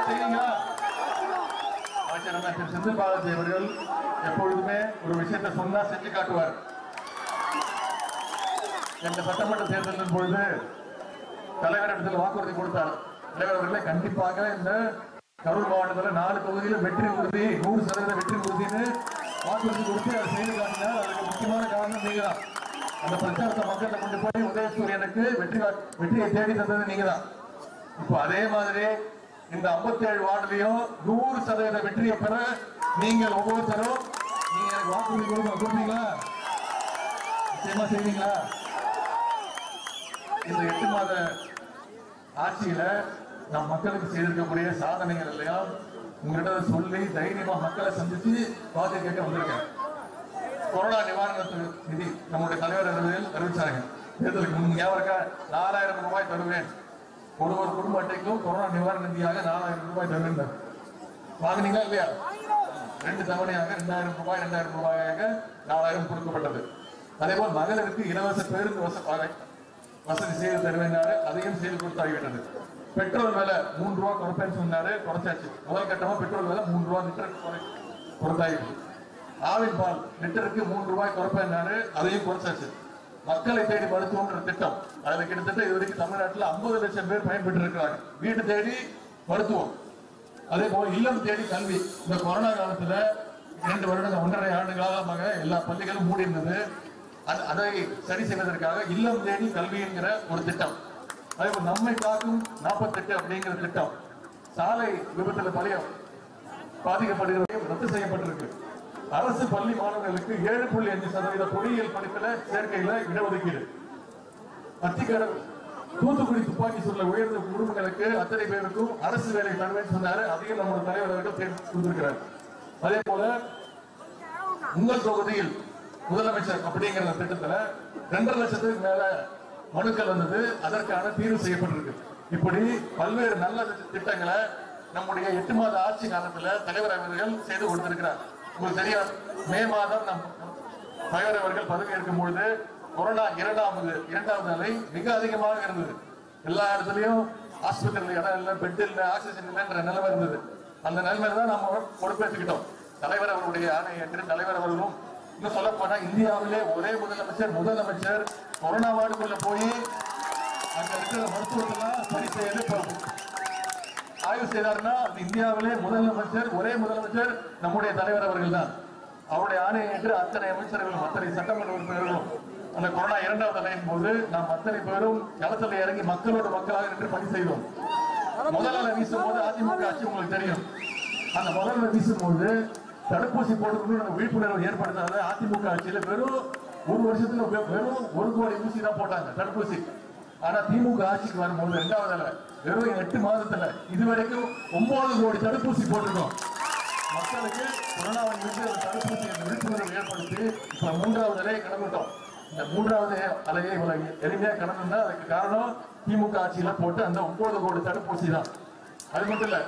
செய்வீங்களா அமைச்சர் அண்ணா திரு செந்தில் பாலாஜி அவர்கள் எப்பொழுதுமே ஒரு விஷயத்தை சொன்னா செஞ்சு காட்டுவார் இந்த சட்டமன்ற தேர்தலின் பொழுது தலைவர் இடத்துல வாக்குறுதி கொடுத்தார் தலைவர் அவர்களே கண்டிப்பாக இந்த கரூர் மாவட்டத்தில் நாலு தொகுதியில வெற்றி உறுதி நூறு சதவீத வெற்றி உறுதின்னு வாக்குறுதி கொடுத்து அதை செய்து காட்டினார் அதுக்கு முக்கியமான காரணம் நீங்க தான் அந்த பிரச்சாரத்தை மக்கள்கிட்ட கொண்டு போய் உதயசூரியனுக்கு வெற்றி கா- வெற்றியை தேடி தந்தது நீங்க தான் இப்போ அதே மாதிரி இந்த 57 வார்டுலையும் நூறு சதவீத வெற்றியை பெற நீங்கள் ஒவ்வொருத்தரும் நீங்க எனக்கு வாக்குறுதி கொடுங்க கொடுப்பீங்களா நிச்சயமா செய்வீங்களா இந்த எட்டு மாத ஆட்சியில நம் மக்களுக்கு செய்திருக்கக்கூடிய சாதனைகள் இல்லையா உங்களிடம் சொல்லி தைரியமா மக்களை சந்திச்சு வாக்கு கேட்க வந்திருக்கேன் கொரோனா நிவாரண நிதி நம்முடைய தலைவர் அவர்கள் அறிவிச்சாங்க தேர்தலுக்கு முன் ஞாபகம் இருக்கா நாலாயிரம் ரூபாய் தருவேன் ஒரு ஒரு குடும்ப அட்டைக்கும் கொரோனா நிவாரண நிதியாக நாலாயிரம் ரூபாய் தருவேன் வாங்குனீங்களா இல்லையா ரெண்டு தவணையாக ரெண்டாயிரம் ரூபாய் ரெண்டாயிரம் ரூபாயாக நாலாயிரம் கொடுக்கப்பட்டது அதே போல் மகளிருக்கு இலவச பேருந்து வசதி வசதி செய்து தருவேன்னாரு அதையும் செய்து கொடுத்தாகிவிட்டது பெட்ரோல் விலை மூன்று ரூபா குறைப்பேன்னு சொன்னாரு குறைச்சாச்சு முதல் கட்டமா பெட்ரோல் விலை மூன்று ரூபா லிட்டர் குறைத்தாயிடுச்சு ஆவின் பால் லிட்டருக்கு மூன்று ரூபாய் குறைப்பேன்னாரு அதையும் குறைச்சாச்சு மக்களை தேடி மருத்துவம்ன்ற திட்டம் அதுல கிட்டத்தட்ட இது வரைக்கும் தமிழ்நாட்டுல 50 லட்சம் பேர் பயன்பெற்று இருக்கிறாங்க வீடு தேடி மருத்துவம் அதே போல இல்லம் தேடி கல்வி இந்த கொரோனா காலத்துல இரண்டு வருடங்கள் ஒன்றரை ஆண்டு காலமாக எல்லா பள்ளிகளும் மூடி இருந்தது அது- அதை சரி செய்வதற்காக இல்லம் தேடி கல்வி என்கிற ஒரு திட்டம் அதே போல நம்மை காக்கும் நாற்பத்தெட்டு அப்படிங்கிற திட்டம் சாலை விபத்துல பழைய பாதிக்கப்படுகிறது ரத்து செய்யப்பட்டிருக்கு அரசு பள்ளி மாணவர்களுக்கு ஏழு புள்ளி அஞ்சு சதவீத பொறியியல் படிப்புல சேர்க்கையில இடஒதுக்கீடு அத்திக்கடல் தூத்துக்குடி துப்பாக்கி சூழல உயர்ந்த குடும்பங்களுக்கு அத்தனை பேருக்கும் அரசு வேலை தருவேன்னு சொன்னாரு அதையும் நம்முடைய தலைவர் அவர்கள் தேர்வு கொடுத்திருக்கிறார் அதே போல உங்கள் தொகுதியில் முதலமைச்சர் அப்படிங்கிற அந்த திட்டத்துல ரெண்டரை லட்சத்துக்கு மேல மனுக்கள் வந்தது அதற்கான தீர்வு செய்யப்பட்டிருக்கு இப்படி பல்வேறு நல்ல திட்டங்களை நம்முடைய எட்டு மாத ஆட்சி காலத்துல தலைவர் அவர்கள் செய்து கொடுத்திருக்கிறார் உங்களுக்கு தெரியும் மே மாதம் நம் தலைவர் அவர்கள் பதவியேற்கும் பொழுது கொரோனா இரண்டாவது இரண்டாவது அலை மிக அதிகமாக இருந்தது எல்லா இடத்துலயும் ஆஸ்பத்திரியில் இடம் இல்லை பெட் இல்லை ஆக்சிஜன் இல்லைன்ற நிலைமை இருந்தது அந்த நிலைமையில தான் நம்ம பொறுப்பேற்றுக்கிட்டோம் தலைவர் அவருடைய ஆணை ஏற்று தலைவர் அவர்களும் இன்னும் சொல்ல போனா இந்தியாவிலே ஒரே முதலமைச்சர் முதலமைச்சர் கொரோனா வார்டுக்குள்ள போய் அங்க இருக்கிற மருத்துவத்தெல்லாம் சரி செய்து இப்ப ஆய்வு செய்தார்னா அது இந்தியாவிலே முதலமைச்சர் ஒரே முதலமைச்சர் நம்முடைய தலைவர் அவர்கள் தான் அவருடைய ஆணையை ஏற்று அத்தனை அமைச்சர்களும் அத்தனை சட்டமன்ற உறுப்பினர்களும் அந்த கொரோனா இரண்டாவது அலையின் போது நாம் அத்தனை பேரும் களத்தில் இறங்கி மக்களோட மக்களாக நின்று பணி செய்தோம் முதல் அலை வீசும் போது அதிமுக ஆட்சி உங்களுக்கு தெரியும் அந்த முதல் அலை வீசும் போது தடுப்பூசி போட்டுக்கணும் விழிப்புணர்வு ஏற்படுத்தாத அதிமுக ஆட்சியில வெறும் ஒரு வருஷத்துல வெ- வெறும் ஒரு கோடி ஊசி தான் போட்டாங்க தடுப்பூசி ஆனா திமுக ஆட்சிக்கு வரும்போது இரண்டாவது அலை வெறும் எட்டு மாதத்துல இதுவரைக்கும் ஒன்பது கோடி தடுப்பூசி போட்டிருக்கோம் மக்களுக்கு கொரோனாவை இருந்து அந்த தடுப்பூசி அந்த விழிப்புணர்வு ஏற்படுத்தி இப்ப மூன்றாவது அலையை கடந்துட்டோம் இந்த மூன்றாவது அலையை இவ்வளவு எளிமையா கடந்தா அதுக்கு காரணம் திமுக ஆட்சியில போட்டு அந்த ஒன்பது கோடி தடுப்பூசி தான் அது மட்டும் இல்ல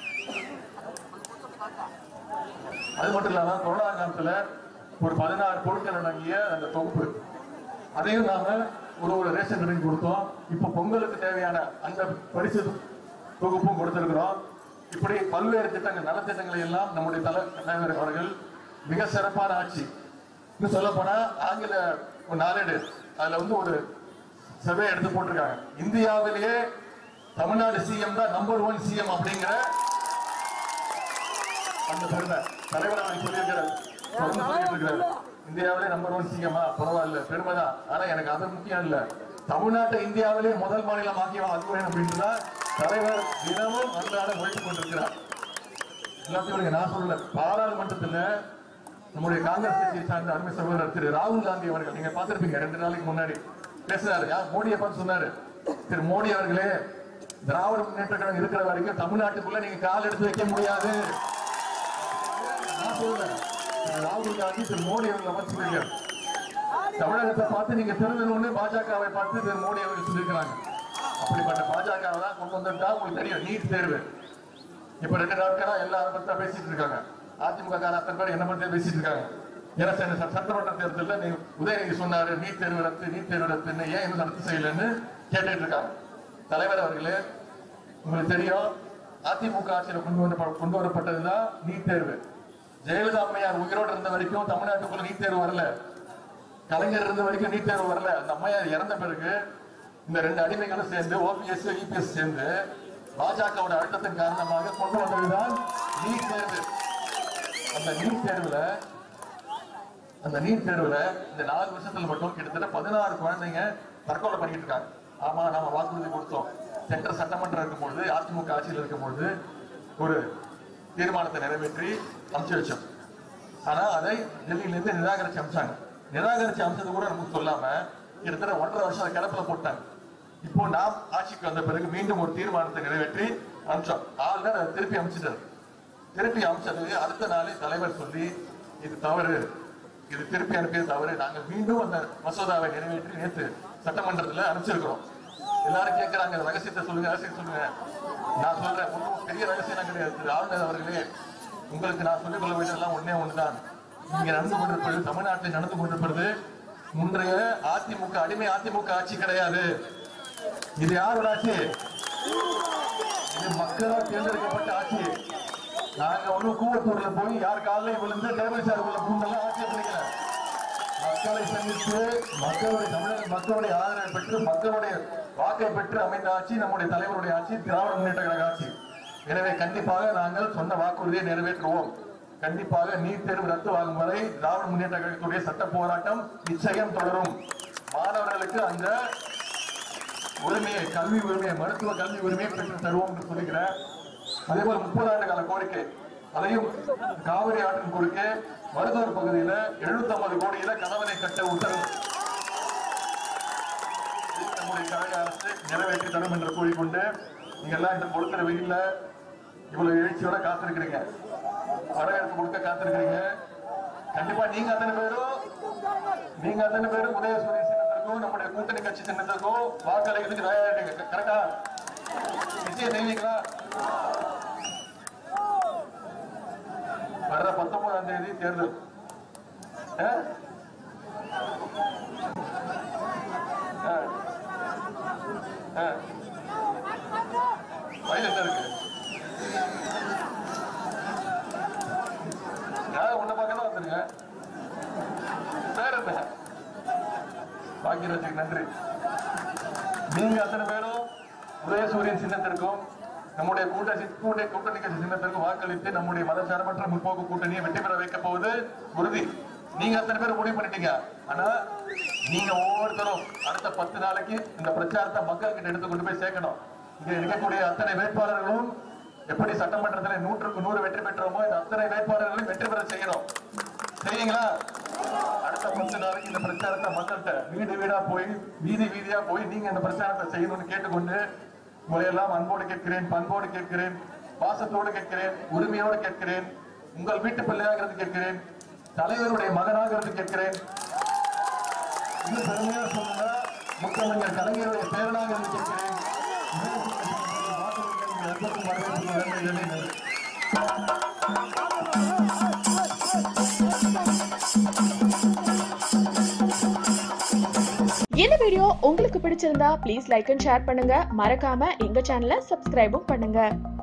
அது மட்டும் இல்லாம கொரோனா காலத்துல ஒரு பதினாறு பொருட்கள் அடங்கிய அந்த தொகுப்பு அதையும் நாம ஒரு ஒரு ரேஷன் கடைக்கு கொடுத்தோம் இப்ப பொங்கலுக்கு தேவையான அந்த பரிசு தொகுப்பும் கொடுத்திருக்கிறோம் இப்படி பல்வேறு திட்டங்கள் நலத்திட்டங்களை எல்லாம் நம்முடைய தலை தலைவர் அவர்கள் மிக சிறப்பான ஆட்சி இன்னும் சொல்ல போனா ஆங்கில ஒரு நாளேடு அதுல வந்து ஒரு சர்வே எடுத்து போட்டிருக்காங்க இந்தியாவிலேயே தமிழ்நாடு சிஎம் தான் நம்பர் ஒன் சிஎம் அப்படிங்கிற அந்த பெருமை தலைவர் அவர்கள் சொல்லியிருக்கிறார் தொடர்ந்து சொல்லிட்டு இருக்கிறார் இந்தியாவிலே நம்பர் ஒன் சிஎம்மா பரவாயில்ல பெருமை தான் ஆனா எனக்கு அது முக்கியம் இல்ல தமிழ்நாட்டை இந்தியாவிலே முதல் மாநிலம் ஆக்கியவன் அதுவேன் அப்படின்னு தான் தலைவர் தினமும் அன்றாட உழைத்துக் கொண்டிருக்கிறார் எல்லாத்தையும் விடுங்க, நான் சொல்லல பாராளுமன்றத்துல நம்முடைய காங்கிரஸ் கட்சியை சார்ந்த அருமை சகோதரர் திரு ராகுல் காந்தி அவர்கள் நீங்க பார்த்திருப்பீங்க ரெண்டு நாளைக்கு முன்னாடி பேசுறாரு யார் மோடியை பார்த்து சொன்னாரு திரு மோடி அவர்களே திராவிட முன்னேற்ற கழகம் இருக்கிற வரைக்கும் தமிழ்நாட்டுக்குள்ள நீங்க கால் எடுத்து வைக்க முடியாது நான் சொல்றேன் திரு ராகுல் காந்தி திரு மோடி அவர்களை பார்த்து சொல்லியிருக்காரு தமிழகத்தை பார்த்து நீங்க திருந்தணும்னு பாஜகவை பார்த்து திரு மோடி அவர்கள் சொல்லியிருக்கிறாங்க அப்படிப்பட்ட பாஜகவை தான் கொண்டு வந்திருக்கா உங்களுக்கு தெரியும் நீட் தேர்வு இப்ப ரெண்டு நாட்களா எல்லாரும் பத்தி தான் பேசிட்டு இருக்காங்க அதிமுக கார அத்தனை பேர் என்ன பத்தி பேசிட்டு இருக்காங்க ஏன்னா சட்ட- சட்ட- சட்டமன்ற தேர்தலில் நீ உதயநிதி சொன்னாரு நீட் தேர்வு ரத்து நீட் தேர்வு ரத்துன்னு ஏன் இன்னும் ரத்து செய்யலன்னு கேட்டுட்டு இருக்காங்க தலைவர் அவர்களே உங்களுக்கு தெரியும் அதிமுக ஆட்சியில் கொண்டு வர கொண்டு வரப்பட்டதுதான் நீட் தேர்வு ஜெயலலிதா அம்மையார் உயிரோடு இருந்த வரைக்கும் தமிழ்நாட்டுக்குள்ள நீட் தேர்வு வரல கலைஞர் இருந்த வரைக்கும் நீட் தேர்வு வரல அந்த அம்மையார் இறந்த பிறகு இந்த ரெண்டு அடிமைகளும் சேர்ந்து ஓபிஎஸ் இபிஎஸ் சேர்ந்து பாஜகவோட அழுத்தத்தின் காரணமாக கொண்டு வந்ததுதான் நீட் தேர்வு அந்த நீட் தேர்வுல அந்த நீட் தேர்வுல இந்த நாலு வருஷத்துல மட்டும் கிட்டத்தட்ட பதினாறு குழந்தைங்க தற்கொலை பண்ணிட்டு இருக்காங்க ஆமா நாம வாக்குறுதி கொடுத்தோம் சென்ட்ரல் சட்டமன்றம் இருக்கும்பொழுது அதிமுக ஆட்சியில் இருக்கும்பொழுது ஒரு தீர்மானத்தை நிறைவேற்றி அனுப்பிச்சு வச்சோம் ஆனா அதை டெல்லியில இருந்து நிராகரிச்சு அமிச்சாங்க நிராகரிச்சு அமிச்சது கூட நமக்கு சொல்லாம கிட்டத்தட்ட ஒன்றரை வருஷம் அதை கிடப்புல போட்டாங்க இப்போ நாம் ஆட்சிக்கு வந்த பிறகு மீண்டும் ஒரு தீர்மானத்தை நிறைவேற்றி அமிச்சோம் ஆளுநர் அதை திருப்பி அமைச்சிட்டாரு திருப்பி அமைச்சது அடுத்த நாளே தலைவர் சொல்லி இது தவறு இது திருப்பி அனுப்பியது தவறு நாங்கள் மீண்டும் அந்த மசோதாவை நிறைவேற்றி நேற்று சட்டமன்றத்துல அனுப்பிச்சிருக்கிறோம் எல்லாரும் கேட்கிறாங்க இந்த ரகசியத்தை சொல்லுங்க ரகசியம் சொல்லுங்க நான் சொல்றேன் ஒன்றும் பெரிய ரகசியம் கிடையாது திரு ஆளுநர் அவர்களே உங்களுக்கு நான் சொல்லிக் கொள்ள வேண்டியதெல்லாம் ஒண்ணே ஒண்ணுதான் இங்க நடந்து கொண்டிருப்பது தமிழ்நாட்டில் நடந்து கொண்டிருப்பது முன்றைய அதிமுக அடிமை அதிமுக ஆட்சி கிடையாது இது யாரோட ஆட்சி இது மக்களால் தேர்ந்தெடுக்கப்பட்ட ஆட்சி நாங்க ஒண்ணும் கூவத்தூர்ல போய் யார் காலையும் விழுந்து டேபிள் சார் உள்ள பூண்டெல்லாம் ஆட்சியை பண்ணிக்கல மக்களை சந்தித்து மக்களுடைய தமிழக மக்களுடைய ஆதரவை பெற்று மக்களுடைய வாக்கை பெற்று அமைந்த ஆட்சி நம்முடைய தலைவருடைய ஆட்சி திராவிட முன்னேற்ற கழக ஆட்சி எனவே கண்டிப்பாக நாங்கள் சொன்ன வாக்குறுதியை நிறைவேற்றுவோம் கண்டிப்பாக நீட் தேர்வு ரத்து ஆகும் வரை திராவிட முன்னேற்ற கழகத்துடைய சட்ட போராட்டம் நிச்சயம் தொடரும் மாணவர்களுக்கு அந்த உரிமையை கல்வி உரிமையை மருத்துவ கல்வி உரிமையை பெற்று தருவோம் என்று சொல்லுகிறேன் அதே போல முப்பது ஆண்டு கால கோரிக்கை அதையும் காவிரி ஆற்றின் குறுக்கே மருதூர் பகுதியில 750 கோடியில கணவனை கட்ட உத்தரவு இது நம்முடைய கழக அரசு நிறைவேற்றி தரும் என்று கூறிக்கொண்டு நீங்க எல்லாம் இந்த கொடுக்கிற வெயில்ல இவ்வளவு எழுச்சியோட காத்திருக்கிறீங்க வரவேற்பு கொடுக்க காத்திருக்கிறீங்க கண்டிப்பா நீங்க அத்தனை பேரும் நீங்க அத்தனை பேரும் உதயசூரிய சின்னத்திற்கும் நம்முடைய கூட்டணி கட்சி சின்னத்திற்கும் வாக்களிக்கிறதுக்கு தயாரிட்டீங்க கரெக்டா நிச்சயம் செய்வீங்களா வர்ற பத்தொன்பதாம் தேதி தேர்தல் ஆ? ஆ. ஆ. வயசு என்ன இருக்கு யாரும் உன்ன பார்க்க தான் வந்துருங்க பேர் என்ன பாக்கியராஜுக்கு நன்றி நீங்க அத்தனை பேரும் உதயசூரியன் சின்னத்திற்கும் நம்முடைய கூட்டணி கூட்டணி கூட்டணி கட்சி சின்னத்திற்கும் வாக்களித்து நம்முடைய மதசார்பற்ற முற்போக்கு கூட்டணியை வெற்றி பெற வைக்க போவது உறுதி நீங்க அத்தனை பேர் முடிவு பண்ணிட்டீங்க ஆனா நீங்க ஒவ்வொருத்தரும் அடுத்த பத்து நாளைக்கு இந்த பிரச்சாரத்தை மக்கள் கிட்ட எடுத்து கொண்டு போய் சேர்க்கணும் இங்க இருக்கக்கூடிய அத்தனை வேட்பாளர்களும் எப்படி சட்டமன்றத்தில் நூற்றுக்கு நூறு வெற்றி பெற்றோமோ இந்த அத்தனை வேட்பாளர்களையும் வெற்றி பெற செய்யணும் செய்யுங்களா அடுத்த பத்து நாளைக்கு இந்த பிரச்சாரத்தை மக்கள்கிட்ட வீடு வீடா போய் வீதி வீதியா போய் நீங்க இந்த பிரச்சாரத்தை செய்யணும்னு கேட்டுக்கொண்டு உங்களையெல்லாம் அன்போடு கேட்கிறேன் பண்போடு கேட்கிறேன் பாசத்தோடு கேட்கிறேன் உரிமையோடு கேட்கிறேன் உங்கள் வீட்டு பிள்ளையாக இருந்து கேட்கிறேன் தலைவருடைய மகனாக இருந்து கேட்கிறேன் இன்னும் பெருமையா சொல்லுங்க முத்தமிழர் கலைஞருடைய பேரனாக இருந்து கேட்கிறேன் வாக்களிக்க உங்கள் அன்புக்கும் வரவேற்புக்கும் நன்றி, நன்றி, நன்றி. இந்த வீடியோ உங்களுக்கு பிடிச்சிருந்தா ப்ளீஸ் லைக் அண்ட் ஷேர் பண்ணுங்க மறக்காம எங்க சேனலை சப்ஸ்கிரைபும் பண்ணுங்க